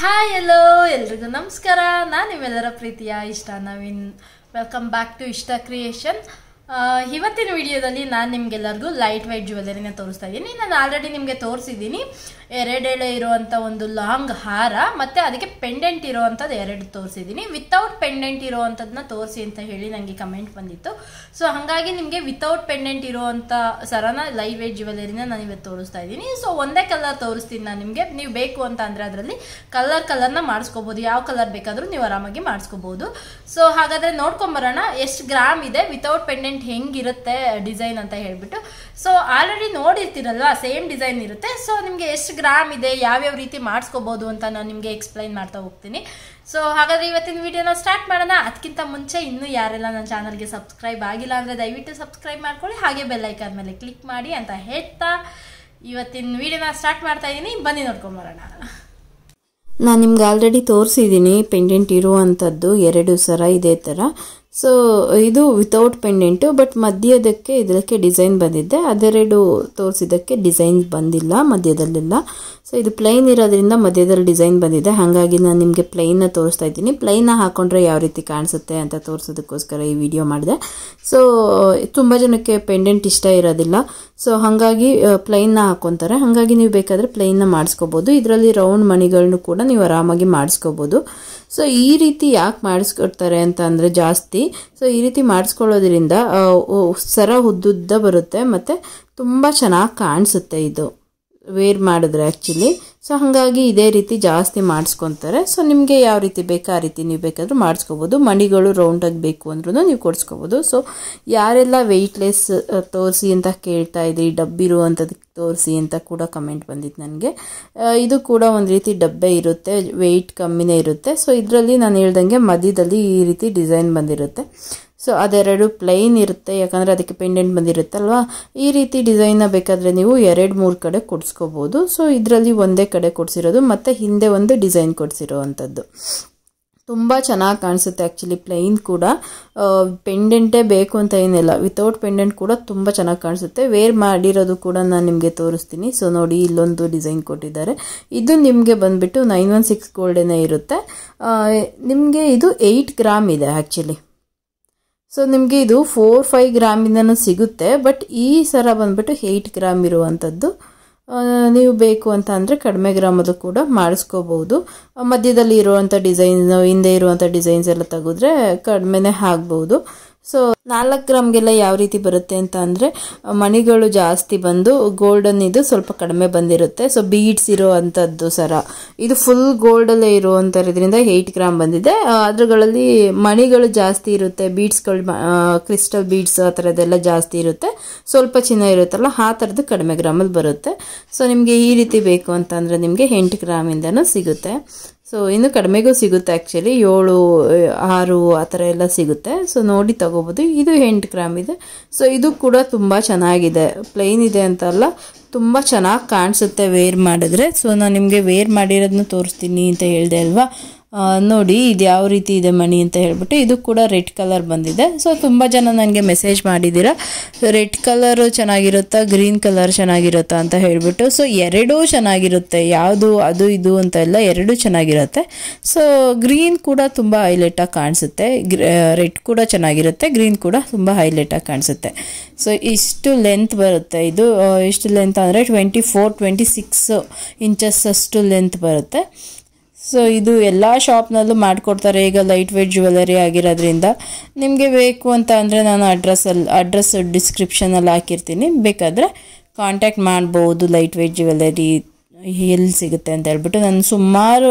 hi ಎಲ್ಲೋ ಎಲ್ರಿಗೂ ನಮಸ್ಕಾರ ನಾನು ನಿಮ್ಮೆಲ್ಲರ ಪ್ರೀತಿಯ ಇಷ್ಟ ನವೀನ್ ವೆಲ್ಕಮ್ ಬ್ಯಾಕ್ ಟು ಇಷ್ಟ ಕ್ರಿಯೇಷನ್ ಇವತ್ತಿನ ವಿಡಿಯೋದಲ್ಲಿ ನಾನು ನಿಮಗೆಲ್ಲರಿಗೂ ಲೈಟ್ ವೈಟ್ ಜ್ಯುವೆಲರಿನ ತೋರಿಸ್ತಾ ಇದ್ದೀನಿ ನಾನು ಆಲ್ರೆಡಿ ನಿಮಗೆ ತೋರಿಸಿದ್ದೀನಿ ಎರಡೆಳೆ ಇರುವಂಥ ಒಂದು ಲಾಂಗ್ ಹಾರ ಮತ್ತು ಅದಕ್ಕೆ ಪೆಂಡೆಂಟ್ ಇರೋವಂಥದ್ದು ಎರಡು ತೋರಿಸಿದ್ದೀನಿ ವಿತೌಟ್ ಪೆಂಡೆಂಟ್ ಇರೋವಂಥದ್ದನ್ನ ತೋರಿಸಿ ಅಂತ ಹೇಳಿ ನನಗೆ ಕಮೆಂಟ್ ಬಂದಿತ್ತು ಸೊ ಹಾಗಾಗಿ ನಿಮಗೆ ವಿತೌಟ್ ಪೆಂಡೆಂಟ್ ಇರುವಂಥ ಸರನ ಲೈಟ್ ವೈಟ್ ಜ್ಯುವೆಲರಿನ ನಾನು ಇವತ್ತು ತೋರಿಸ್ತಾ ಇದ್ದೀನಿ ಸೊ ಒಂದೇ ಕಲರ್ ತೋರಿಸ್ತೀನಿ ನಾನು ನಿಮಗೆ ನೀವು ಬೇಕು ಅಂತ ಅಂದರೆ ಅದರಲ್ಲಿ ಕಲರ್ ಕಲರ್ನ ಮಾಡಿಸ್ಕೋಬೋದು ಯಾವ ಕಲರ್ ಬೇಕಾದರೂ ನೀವು ಆರಾಮಾಗಿ ಮಾಡಿಸ್ಕೋಬೋದು ಸೊ ಹಾಗಾದರೆ ನೋಡ್ಕೊಂಬರೋಣ ಎಷ್ಟು ಗ್ರಾಮ್ ಇದೆ ವಿತೌಟ್ ಪೆಂಡೆಂಟ್ ಹೆಂಗಿರುತ್ತೆ ಡಿಸೈನ್ ಅಂತ ಹೇಳ್ಬಿಟ್ಟು ಸೊ ಆಲ್ರೆಡಿ ನೋಡಿರ್ತೀರಲ್ವಾ ಸೇಮ್ ಡಿಸೈನ್ ಇರುತ್ತೆ ಸೊ ನಿಮಗೆ ಎಷ್ಟು ಗ್ರಾಮ್ ಇದೆ ಯಾವ್ಯಾವ ರೀತಿ ಮಾಡಿಸ್ಕೋಬೋದು ಅಂತ ನಾನು ನಿಮಗೆ ಎಕ್ಸ್ಪ್ಲೈನ್ ಮಾಡ್ತಾ ಹೋಗ್ತೀನಿ ಸೊ ಹಾಗಾದರೆ ಇವತ್ತಿನ ವಿಡಿಯೋನ ಸ್ಟಾರ್ಟ್ ಮಾಡೋಣ ಅದಕ್ಕಿಂತ ಮುಂಚೆ ಇನ್ನೂ ಯಾರೆಲ್ಲ ನನ್ನ ಚಾನಲ್ಗೆ ಸಬ್ಸ್ಕ್ರೈಬ್ ಆಗಿಲ್ಲ ಅಂದರೆ ದಯವಿಟ್ಟು ಸಬ್ಸ್ಕ್ರೈಬ್ ಮಾಡ್ಕೊಳ್ಳಿ ಹಾಗೆ ಬೆಲ್ ಐಕಾನ್ ಮೇಲೆ ಕ್ಲಿಕ್ ಮಾಡಿ ಅಂತ ಹೇಳ್ತಾ ಇವತ್ತಿನ ವಿಡಿಯೋನ ಸ್ಟಾರ್ಟ್ ಮಾಡ್ತಾ ಇದ್ದೀನಿ ಬನ್ನಿ ನೋಡ್ಕೊಂಬರೋಣ ನಾನು ನಿಮ್ಗೆ ಆಲ್ರೆಡಿ ತೋರಿಸಿದ್ದೀನಿ ಪೆಂಡೆಂಟ್ ಇರುವಂಥದ್ದು ಎರಡು ಸರ ಇದೇ ಥರ ಸೊ ಇದು ವಿತೌಟ್ ಪೆಂಡೆಂಟು ಬಟ್ ಮಧ್ಯದಕ್ಕೆ ಇದಕ್ಕೆ ಡಿಸೈನ್ ಬಂದಿದೆ ಅದೆರಡು ತೋರಿಸಿದ್ದಕ್ಕೆ ಡಿಸೈನ್ ಬಂದಿಲ್ಲ ಮಧ್ಯದಲ್ಲೆಲ್ಲ ಸೊ ಇದು ಪ್ಲೈನ್ ಇರೋದ್ರಿಂದ ಮಧ್ಯದಲ್ಲಿ ಡಿಸೈನ್ ಬಂದಿದೆ ಹಾಗಾಗಿ ನಾನು ನಿಮಗೆ ಪ್ಲೈನ್ನ ತೋರಿಸ್ತಾ ಇದ್ದೀನಿ ಪ್ಲೈನ್ನ ಹಾಕೊಂಡ್ರೆ ಯಾವ ರೀತಿ ಕಾಣಿಸುತ್ತೆ ಅಂತ ತೋರಿಸೋದಕ್ಕೋಸ್ಕರ ಈ ವಿಡಿಯೋ ಮಾಡಿದೆ ಸೊ ತುಂಬ ಜನಕ್ಕೆ ಪೆಂಡೆಂಟ್ ಇಷ್ಟ ಇರೋದಿಲ್ಲ ಸೊ ಹಾಗಾಗಿ ಪ್ಲೈನ್ನ ಹಾಕೊತಾರೆ ಹಾಗಾಗಿ ನೀವು ಬೇಕಾದರೆ ಪ್ಲೈನ್ನ ಮಾಡಿಸ್ಕೋಬೋದು ಇದರಲ್ಲಿ ರೌಂಡ್ ಮಣಿಗಳನ್ನು ಕೂಡ ನೀವು ಆರಾಮಾಗಿ ಮಾಡಿಸ್ಕೋಬೋದು ಸೊ ಈ ರೀತಿ ಯಾಕೆ ಮಾಡಿಸ್ಕೊಡ್ತಾರೆ ಅಂತ ಅಂದರೆ ಜಾಸ್ತಿ ಸೊ ಈ ರೀತಿ ಮಾಡಿಸ್ಕೊಳ್ಳೋದ್ರಿಂದ ಸರ ಉದ್ದುದ್ದ ಬರುತ್ತೆ ಮತ್ತು ತುಂಬ ಚೆನ್ನಾಗಿ ಕಾಣಿಸುತ್ತೆ ಇದು ವೇರ್ ಮಾಡಿದ್ರೆ ಆ್ಯಕ್ಚುಲಿ ಸೊ ಹಾಗಾಗಿ ಇದೇ ರೀತಿ ಜಾಸ್ತಿ ಮಾಡಿಸ್ಕೊತಾರೆ ಸೊ ನಿಮಗೆ ಯಾವ ರೀತಿ ಬೇಕು ಆ ರೀತಿ ನೀವು ಬೇಕಾದರೂ ಮಾಡಿಸ್ಕೋಬೋದು ಮಣಿಗಳು ರೌಂಡಾಗಿ ಬೇಕು ಅಂದ್ರೂ ನೀವು ಕೊಡಿಸ್ಕೋಬೋದು ಸೊ ಯಾರೆಲ್ಲ ವೆಯ್ಟ್ಲೆಸ್ ತೋರಿಸಿ ಅಂತ ಕೇಳ್ತಾ ಇದ್ರಿ ಡಬ್ಬಿರುವಂಥದ್ದು ತೋರಿಸಿ ಅಂತ ಕೂಡ ಕಮೆಂಟ್ ಬಂದಿತ್ತು ನನಗೆ ಇದು ಕೂಡ ಒಂದು ರೀತಿ ಡಬ್ಬೆ ಇರುತ್ತೆ ವೆಯ್ಟ್ ಕಮ್ಮಿನೇ ಇರುತ್ತೆ ಸೊ ಇದರಲ್ಲಿ ನಾನು ಹೇಳ್ದಂಗೆ ಮಧ್ಯದಲ್ಲಿ ಈ ರೀತಿ ಡಿಸೈನ್ ಬಂದಿರುತ್ತೆ ಸೊ ಅದೆರಡು ಪ್ಲೈನ್ ಇರುತ್ತೆ ಯಾಕಂದರೆ ಅದಕ್ಕೆ ಪೆಂಡೆಂಟ್ ಬಂದಿರುತ್ತಲ್ವಾ ಈ ರೀತಿ ಡಿಸೈನ್ನ ಬೇಕಾದರೆ ನೀವು ಎರಡು ಮೂರು ಕಡೆ ಕೊಡಿಸ್ಕೋಬೋದು ಸೊ ಇದರಲ್ಲಿ ಒಂದೇ ಕಡೆ ಕೊಡಿಸಿರೋದು ಮತ್ತು ಹಿಂದೆ ಒಂದು ಡಿಸೈನ್ ಕೊಡಿಸಿರೋ ಅಂಥದ್ದು ತುಂಬ ಚೆನ್ನಾಗಿ ಕಾಣಿಸುತ್ತೆ ಆ್ಯಕ್ಚುಲಿ ಪ್ಲೈನ್ ಕೂಡ ಪೆಂಡೆಂಟೇ ಬೇಕು ಅಂತ ಏನಿಲ್ಲ ವಿತೌಟ್ ಪೆಂಡೆಂಟ್ ಕೂಡ ತುಂಬ ಚೆನ್ನಾಗಿ ಕಾಣಿಸುತ್ತೆ ವೇರ್ ಮಾಡಿರೋದು ಕೂಡ ನಾನು ನಿಮಗೆ ತೋರಿಸ್ತೀನಿ ಸೊ ನೋಡಿ ಇಲ್ಲೊಂದು ಡಿಸೈನ್ ಕೊಟ್ಟಿದ್ದಾರೆ ಇದು ನಿಮಗೆ ಬಂದುಬಿಟ್ಟು ನೈನ್ ಒನ್ ಸಿಕ್ಸ್ ಗೋಲ್ಡೇನೇ ಇರುತ್ತೆ ನಿಮಗೆ ಇದು ಏಯ್ಟ್ ಗ್ರಾಮ್ ಇದೆ ಆ್ಯಕ್ಚುಲಿ ಸೊ ನಿಮಗೆ ಇದು ಫೋರ್ ಫೈವ್ ಗ್ರಾಮಿಂದನೂ ಸಿಗುತ್ತೆ ಬಟ್ ಈ ಸರ ಬಂದ್ಬಿಟ್ಟು ಏಯ್ಟ್ ಗ್ರಾಮ್ ಇರುವಂಥದ್ದು ನೀವು ಬೇಕು ಅಂತ ಅಂದರೆ ಕಡಿಮೆ ಗ್ರಾಮದು ಕೂಡ ಮಾಡಿಸ್ಕೋಬಹುದು ಮಧ್ಯದಲ್ಲಿ ಇರುವಂಥ ಡಿಸೈನ್ ಹಿಂದೆ ಇರುವಂಥ ಡಿಸೈನ್ಸ್ ಎಲ್ಲ ತೆಗೆದ್ರೆ ಕಡಿಮೆನೇ ಆಗ್ಬೋದು ಸೊ ನಾಲ್ಕು ಗ್ರಾಮ್ಗೆಲ್ಲ ಯಾವ ರೀತಿ ಬರುತ್ತೆ ಅಂತ ಅಂದರೆ ಮಣಿಗಳು ಜಾಸ್ತಿ ಬಂದು ಗೋಲ್ಡನ್ ಇದು ಸ್ವಲ್ಪ ಕಡಿಮೆ ಬಂದಿರುತ್ತೆ ಸೊ ಬೀಡ್ಸ್ ಇರೋ ಅಂಥದ್ದು ಸರ ಇದು ಫುಲ್ ಗೋಲ್ಡಲ್ಲೇ ಇರುವಂಥದ್ರಿಂದ ಏಯ್ಟ್ ಗ್ರಾಮ್ ಬಂದಿದೆ ಅದ್ರಗಳಲ್ಲಿ ಮಣಿಗಳು ಜಾಸ್ತಿ ಇರುತ್ತೆ ಬೀಡ್ಸ್ಗಳು ಕ್ರಿಸ್ಟಲ್ ಬೀಡ್ಸ್ ಆ ಥರದ್ದೆಲ್ಲ ಜಾಸ್ತಿ ಇರುತ್ತೆ ಸ್ವಲ್ಪ ಚಿನ್ನ ಇರುತ್ತಲ್ಲ ಆ ಥರದ್ದು ಕಡಿಮೆ ಗ್ರಾಮಲ್ಲಿ ಬರುತ್ತೆ ಸೊ ನಿಮಗೆ ಈ ರೀತಿ ಬೇಕು ಅಂತ ಅಂದರೆ ನಿಮಗೆ ಎಂಟು ಗ್ರಾಮಿಂದನೂ ಸಿಗುತ್ತೆ ಸೊ ಇನ್ನು ಕಡಿಮೆಗೂ ಸಿಗುತ್ತೆ ಆ್ಯಕ್ಚುಲಿ ಏಳು ಆರು ಆ ಥರ ಎಲ್ಲ ಸಿಗುತ್ತೆ ಸೊ ನೋಡಿ ತಗೋಬೋದು ಇದು ಎಂಟು ಗ್ರಾಮ್ ಇದೆ ಸೊ ಇದು ಕೂಡ ತುಂಬ ಚೆನ್ನಾಗಿದೆ ಪ್ಲೈನ್ ಇದೆ ಅಂತಲ್ಲ ತುಂಬ ಚೆನ್ನಾಗಿ ಕಾಣಿಸುತ್ತೆ ವೇರ್ ಮಾಡಿದ್ರೆ ಸೊ ನಾನು ನಿಮಗೆ ವೇರ್ ಮಾಡಿರೋದನ್ನ ತೋರಿಸ್ತೀನಿ ಅಂತ ಹೇಳಿದೆ ಅಲ್ವಾ ನೋಡಿ ಇದು ಯಾವ ರೀತಿ ಇದೆ ಮಣಿ ಅಂತ ಹೇಳ್ಬಿಟ್ಟು ಇದು ಕೂಡ ರೆಡ್ ಕಲರ್ ಬಂದಿದೆ ಸೊ ತುಂಬ ಜನ ನನಗೆ ಮೆಸೇಜ್ ಮಾಡಿದ್ದೀರಾ ರೆಡ್ ಕಲರು ಚೆನ್ನಾಗಿರುತ್ತಾ ಗ್ರೀನ್ ಕಲರ್ ಚೆನ್ನಾಗಿರುತ್ತಾ ಅಂತ ಹೇಳ್ಬಿಟ್ಟು ಸೊ ಎರಡೂ ಚೆನ್ನಾಗಿರುತ್ತೆ ಯಾವುದು ಅದು ಇದು ಅಂತ ಎಲ್ಲ ಎರಡೂ ಚೆನ್ನಾಗಿರುತ್ತೆ ಸೊ ಗ್ರೀನ್ ಕೂಡ ತುಂಬ ಹೈಲೈಟಾಗಿ ಕಾಣಿಸುತ್ತೆ ರೆಡ್ ಕೂಡ ಚೆನ್ನಾಗಿರುತ್ತೆ ಗ್ರೀನ್ ಕೂಡ ತುಂಬ ಹೈಲೈಟಾಗಿ ಕಾಣಿಸುತ್ತೆ ಸೊ ಇಷ್ಟು ಲೆಂತ್ ಬರುತ್ತೆ ಇದು ಇಷ್ಟು ಲೆಂತ್ ಅಂದರೆ twenty four twenty six inches ಅಷ್ಟು ಲೆಂತ್ ಬರುತ್ತೆ ಸೊ ಇದು ಎಲ್ಲ ಶಾಪ್ನಲ್ಲೂ ಮಾಡಿಕೊಡ್ತಾರೆ ಈಗ ಲೈಟ್ ವೇಟ್ ಜ್ಯುವೆಲರಿ ಆಗಿರೋದ್ರಿಂದ ನಿಮಗೆ ಬೇಕು ಅಂತ ಅಂದರೆ ನಾನು ಅಡ್ರೆಸ್ಸಲ್ಲಿ ಅಡ್ರೆಸ್ ಡಿಸ್ಕ್ರಿಪ್ಷನಲ್ಲಿ ಹಾಕಿರ್ತೀನಿ ಬೇಕಾದರೆ ಕಾಂಟ್ಯಾಕ್ಟ್ ಮಾಡ್ಬೋದು ಲೈಟ್ ವೇಟ್ ಜ್ಯುವೆಲರಿ ಎಲ್ಲಿ ಸಿಗುತ್ತೆ ಅಂತ ಹೇಳ್ಬಿಟ್ಟು ನಾನು ಸುಮಾರು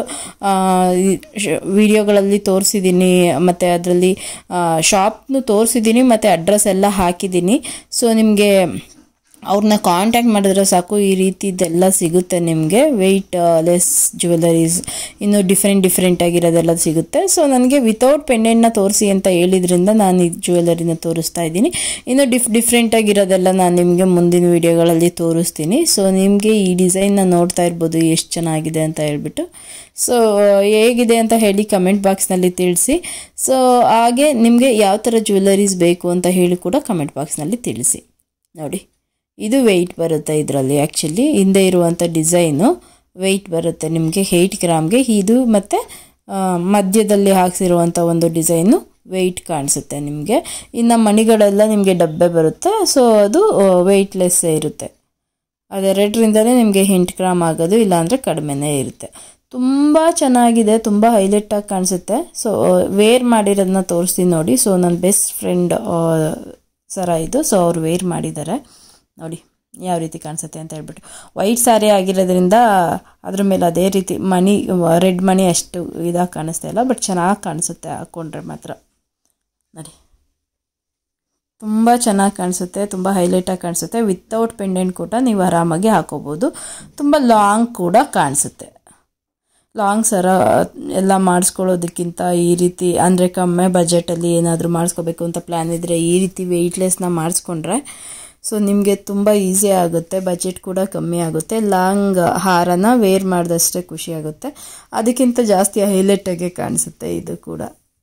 ವಿಡಿಯೋಗಳಲ್ಲಿ ತೋರಿಸಿದ್ದೀನಿ ಮತ್ತು ಅದರಲ್ಲಿ ಶಾಪ್ನು ತೋರಿಸಿದ್ದೀನಿ ಮತ್ತು ಅಡ್ರೆಸ್ ಎಲ್ಲ ಹಾಕಿದ್ದೀನಿ ಸೊ ನಿಮಗೆ ಅವ್ರನ್ನ ಕಾಂಟ್ಯಾಕ್ಟ್ ಮಾಡಿದ್ರೆ ಸಾಕು ಈ ರೀತಿದೆಲ್ಲ ಸಿಗುತ್ತೆ ನಿಮಗೆ ವೆಯ್ಟ್ ಲೆಸ್ ಜ್ಯುವೆಲರೀಸ್ ಇನ್ನು ಡಿಫ್ರೆಂಟ್ ಡಿಫ್ರೆಂಟ್ ಆಗಿರೋದೆಲ್ಲ ಸಿಗುತ್ತೆ ಸೊ ನನಗೆ ವಿತೌಟ್ ಪೆಂಡೆಂಟ್ನ ತೋರಿಸಿ ಅಂತ ಹೇಳಿದ್ರಿಂದ ನಾನು ಈ ಜ್ಯುವೆಲರಿನ ತೋರಿಸ್ತಾ ಇದ್ದೀನಿ ಇನ್ನು ಡಿಫ್ ಡಿಫ್ರೆಂಟ್ ಆಗಿರೋದೆಲ್ಲ ನಾನು ನಿಮಗೆ ಮುಂದಿನ ವಿಡಿಯೋಗಳಲ್ಲಿ ತೋರಿಸ್ತೀನಿ ಸೊ ನಿಮಗೆ ಈ ಡಿಸೈನ್ನ ನೋಡ್ತಾ ಇರ್ಬೋದು ಎಷ್ಟು ಚೆನ್ನಾಗಿದೆ ಅಂತ ಹೇಳ್ಬಿಟ್ಟು ಸೊ ಹೇಗಿದೆ ಅಂತ ಹೇಳಿ ಕಮೆಂಟ್ ಬಾಕ್ಸ್ನಲ್ಲಿ ತಿಳಿಸಿ ಸೊ ಹಾಗೆ ನಿಮಗೆ ಯಾವ ಥರ ಜ್ಯುವೆಲರೀಸ್ ಬೇಕು ಅಂತ ಹೇಳಿ ಕೂಡ ಕಮೆಂಟ್ ಬಾಕ್ಸ್ನಲ್ಲಿ ತಿಳಿಸಿ ನೋಡಿ ಇದು ವೆಯ್ಟ್ ಬರುತ್ತೆ ಇದರಲ್ಲಿ ಆ್ಯಕ್ಚುಲಿ ಹಿಂದೆ ಇರುವಂಥ ಡಿಸೈನು ವೆಯ್ಟ್ ಬರುತ್ತೆ ನಿಮಗೆ ಏಯ್ಟ್ ಗ್ರಾಮ್ಗೆ ಇದು ಮತ್ತು ಮಧ್ಯದಲ್ಲಿ ಹಾಕ್ಸಿರುವಂಥ ಒಂದು ಡಿಸೈನು ವೆಯ್ಟ್ ಕಾಣಿಸುತ್ತೆ ನಿಮಗೆ ಇನ್ನು ಮಣಿಗಳೆಲ್ಲ ನಿಮಗೆ ಡಬ್ಬೆ ಬರುತ್ತೆ ಸೊ ಅದು ವೆಯ್ಟ್ಲೆಸ್ಸೇ ಇರುತ್ತೆ ಅದೆರಡರಿಂದಲೇ ನಿಮಗೆ ಎಂಟು ಗ್ರಾಮ್ ಆಗೋದು ಇಲ್ಲಾಂದರೆ ಕಡಿಮೆನೇ ಇರುತ್ತೆ ತುಂಬ ಚೆನ್ನಾಗಿದೆ ತುಂಬ ಹೈಲೈಟಾಗಿ ಕಾಣಿಸುತ್ತೆ ಸೊ ವೇರ್ ಮಾಡಿರೋದನ್ನ ತೋರಿಸ್ತೀನಿ ನೋಡಿ ಸೊ ನನ್ನ ಬೆಸ್ಟ್ ಫ್ರೆಂಡ್ ಸರ ಇದು ಸೊ ಅವ್ರು ವೇರ್ ಮಾಡಿದ್ದಾರೆ ನೋಡಿ ಯಾವ ರೀತಿ ಕಾಣಿಸುತ್ತೆ ಅಂತ ಹೇಳ್ಬಿಟ್ಟು ವೈಟ್ ಸ್ಯಾರಿ ಆಗಿರೋದ್ರಿಂದ ಅದ್ರ ಮೇಲೆ ಅದೇ ರೀತಿ ಮಣಿ ರೆಡ್ ಮಣಿ ಅಷ್ಟು ಇದಾಗಿ ಕಾಣಿಸ್ತಾ ಇಲ್ಲ ಬಟ್ ಚೆನ್ನಾಗಿ ಕಾಣಿಸುತ್ತೆ ಹಾಕ್ಕೊಂಡ್ರೆ ಮಾತ್ರ ನೋಡಿ ತುಂಬ ಚೆನ್ನಾಗಿ ಕಾಣಿಸುತ್ತೆ ತುಂಬ ಹೈಲೈಟಾಗಿ ಕಾಣಿಸುತ್ತೆ ವಿತೌಟ್ ಪೆಂಡೆಂಟ್ ಕೂಡ ನೀವು ಆರಾಮಾಗಿ ಹಾಕೋಬೋದು ತುಂಬ ಲಾಂಗ್ ಕೂಡ ಕಾಣಿಸುತ್ತೆ ಲಾಂಗ್ ಸರ ಎಲ್ಲ ಮಾಡಿಸ್ಕೊಳ್ಳೋದಕ್ಕಿಂತ ಈ ರೀತಿ ಅಂದರೆ ಕಮ್ಮಿ ಬಜೆಟಲ್ಲಿ ಏನಾದರೂ ಮಾಡಿಸ್ಕೋಬೇಕು ಅಂತ ಪ್ಲ್ಯಾನ್ ಇದ್ದರೆ ಈ ರೀತಿ ವೆಯ್ಟ್ಲೆಸ್ನ ಮಾಡಿಸ್ಕೊಂಡ್ರೆ ಸೊ ನಿಮಗೆ ತುಂಬ ಈಸಿ ಆಗುತ್ತೆ ಬಜೆಟ್ ಕೂಡ ಕಮ್ಮಿ ಆಗುತ್ತೆ ಲಾಂಗ್ ಹಾರನ ವೇರ್ ಮಾಡಿದಷ್ಟೇ ಖುಷಿ ಆಗುತ್ತೆ ಅದಕ್ಕಿಂತ ಜಾಸ್ತಿ ಹೈಲೈಟಾಗೆ ಕಾಣಿಸುತ್ತೆ ಇದು ಕೂಡ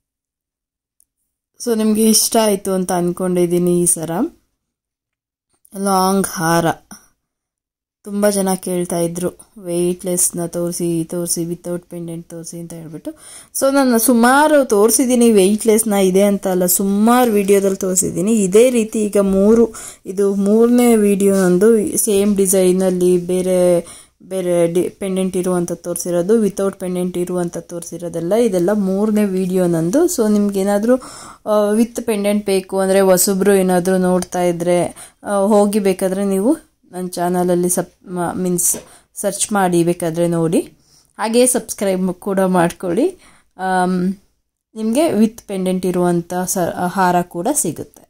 ಸೊ ನಿಮಗೆ ಇಷ್ಟ ಆಯಿತು ಅಂತ ಅಂದ್ಕೊಂಡಿದ್ದೀನಿ ಈ ಸರ ಲಾಂಗ್ ಹಾರ ತುಂಬ ಜನ ಕೇಳ್ತಾ ಇದ್ರು ವೆಯ್ಟ್ಲೆಸ್ನ ತೋರಿಸಿ ತೋರಿಸಿ ವಿತೌಟ್ ಪೆಂಡೆಂಟ್ ತೋರಿಸಿ ಅಂತ ಹೇಳ್ಬಿಟ್ಟು ಸೊ ನಾನು ಸುಮಾರು ತೋರಿಸಿದ್ದೀನಿ ವೆಯ್ಟ್ಲೆಸ್ನ ಇದೆ ಅಂತ ಅಲ್ಲ ಸುಮಾರು ವಿಡಿಯೋದಲ್ಲಿ ತೋರಿಸಿದ್ದೀನಿ ಇದೇ ರೀತಿ ಈಗ ಮೂರು ಇದು ಮೂರನೇ ವಿಡಿಯೋ ನಂದು ಸೇಮ್ ಡಿಸೈನಲ್ಲಿ ಬೇರೆ ಬೇರೆ ಡಿ ಪೆಂಡೆಂಟ್ ಇರುವಂಥ ತೋರಿಸಿರೋದು ವಿತೌಟ್ ಪೆಂಡೆಂಟ್ ಇರುವಂಥ ತೋರಿಸಿರೋದೆಲ್ಲ ಇದೆಲ್ಲ ಮೂರನೇ ವಿಡಿಯೋ ನಂದು ಸೊ ನಿಮ್ಗೇನಾದರೂ ವಿತ್ ಪೆಂಡೆಂಟ್ ಬೇಕು ಅಂದರೆ ಹೊಸಬ್ರು ಏನಾದರೂ ನೋಡ್ತಾ ಇದ್ದರೆ ಹೋಗಿ ಬೇಕಾದರೆ ನೀವು ನನ್ನ ಚಾನಲಲ್ಲಿ ಸಪ್ ಮೀನ್ಸ್ ಸರ್ಚ್ ಮಾಡಿ ಬೇಕಾದರೆ ನೋಡಿ ಹಾಗೇ ಸಬ್ಸ್ಕ್ರೈಬ್ ಕೂಡ ಮಾಡ್ಕೊಳ್ಳಿ ನಿಮಗೆ ವಿತ್ ಪೆಂಡೆಂಟ್ ಇರುವಂಥ ಸ ಹಾರ ಕೂಡ ಸಿಗುತ್ತೆ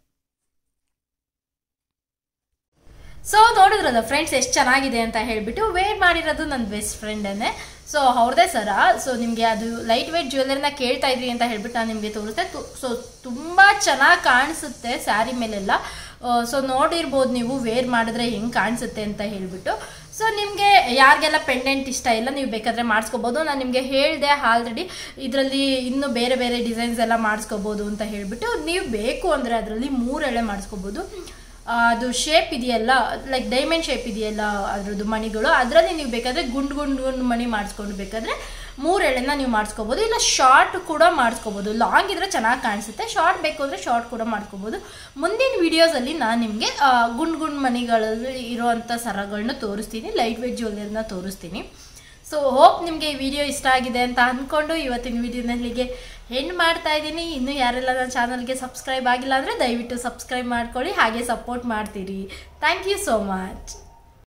ಸೊ ನೋಡಿದ್ರಲ್ಲ ಫ್ರೆಂಡ್ಸ್ ಎಷ್ಟು ಚೆನ್ನಾಗಿದೆ ಅಂತ ಹೇಳ್ಬಿಟ್ಟು ವೇರ್ ಮಾಡಿರೋದು ನನ್ನ ಬೆಸ್ಟ್ ಫ್ರೆಂಡನ್ನೇ ಸೊ ಅವ್ರದೇ ಸರ ಸೊ ನಿಮಗೆ ಅದು ಲೈಟ್ ವೇಟ್ ಜ್ಯುವೆಲರಿನ ಕೇಳ್ತಾ ಇದ್ರಿ ಅಂತ ಹೇಳ್ಬಿಟ್ಟು ನಾನು ನಿಮಗೆ ತೋರಿಸ್ತೆ ಸೊ ತುಂಬ ಚೆನ್ನಾಗಿ ಕಾಣಿಸುತ್ತೆ ಸ್ಯಾರಿ ಮೇಲೆಲ್ಲ ಸೊ ನೋಡಿರ್ಬೋದು ನೀವು ವೇರ್ ಮಾಡಿದ್ರೆ ಹೆಂಗೆ ಕಾಣಿಸುತ್ತೆ ಅಂತ ಹೇಳ್ಬಿಟ್ಟು ಸೊ ನಿಮಗೆ ಯಾರಿಗೆಲ್ಲ ಪೆಂಡೆಂಟ್ ಇಷ್ಟ ಇಲ್ಲ ನೀವು ಬೇಕಾದರೆ ಮಾಡಿಸ್ಕೋಬೋದು ನಾನು ನಿಮಗೆ ಹೇಳಿದೆ ಆಲ್ರೆಡಿ ಇದರಲ್ಲಿ ಇನ್ನೂ ಬೇರೆ ಬೇರೆ ಡಿಸೈನ್ಸ್ ಎಲ್ಲ ಮಾಡಿಸ್ಕೋಬೋದು ಅಂತ ಹೇಳ್ಬಿಟ್ಟು ನೀವು ಬೇಕು ಅಂದರೆ ಅದರಲ್ಲಿ ಮೂರು ಎಳೆ ಮಾಡಿಸ್ಕೋಬೋದು ಅದು ಶೇಪ್ ಇದೆಯಲ್ಲ ಲೈಕ್ ಡೈಮಂಡ್ ಶೇಪ್ ಇದೆಯಲ್ಲ ಅದ್ರದ್ದು ಮಣಿಗಳು ಅದರಲ್ಲಿ ನೀವು ಬೇಕಾದರೆ ಗುಂಡು ಗುಂಡು ಗುಂಡು ಮಣಿ ಮಾಡಿಸ್ಕೊಂಡು ಬೇಕಾದರೆ ಮೂರು ಎಳೆನ ನೀವು ಮಾಡಿಸ್ಕೋಬೋದು ಇಲ್ಲ ಶಾರ್ಟ್ ಕೂಡ ಮಾಡಿಸ್ಕೋಬೋದು ಲಾಂಗ್ ಇದ್ರೆ ಚೆನ್ನಾಗಿ ಕಾಣಿಸುತ್ತೆ ಶಾರ್ಟ್ ಬೇಕು ಅಂದರೆ ಶಾರ್ಟ್ ಕೂಡ ಮಾಡ್ಕೋಬೋದು ಮುಂದಿನ ವೀಡಿಯೋಸಲ್ಲಿ ನಾನು ನಿಮಗೆ ಗುಂಡು ಗುಂಡು ಮಣಿಗಳಲ್ಲಿ ಇರುವಂಥ ಸರಗಳನ್ನ ತೋರಿಸ್ತೀನಿ ಲೈಟ್ ವೇಟ್ ಜ್ಯುವೆಲರಿನ ತೋರಿಸ್ತೀನಿ ಸೊ ಹೋಪ್ ನಿಮಗೆ ಈ ವಿಡಿಯೋ ಇಷ್ಟ ಆಗಿದೆ ಅಂತ ಅಂದ್ಕೊಂಡು ಇವತ್ತಿನ ವಿಡಿಯೋನಲ್ಲಿಗೆ ಹೆಣ್ಣು ಮಾಡ್ತಾ ಇದ್ದೀನಿ ಇನ್ನೂ ಯಾರೆಲ್ಲ ನನ್ನ ಚಾನಲ್ಗೆ ಸಬ್ಸ್ಕ್ರೈಬ್ ಆಗಿಲ್ಲ ಅಂದರೆ ದಯವಿಟ್ಟು ಸಬ್ಸ್ಕ್ರೈಬ್ ಮಾಡ್ಕೊಳ್ಳಿ ಹಾಗೆ ಸಪೋರ್ಟ್ ಮಾಡ್ತೀರಿ ಥ್ಯಾಂಕ್ ಯು ಸೋ ಮಚ್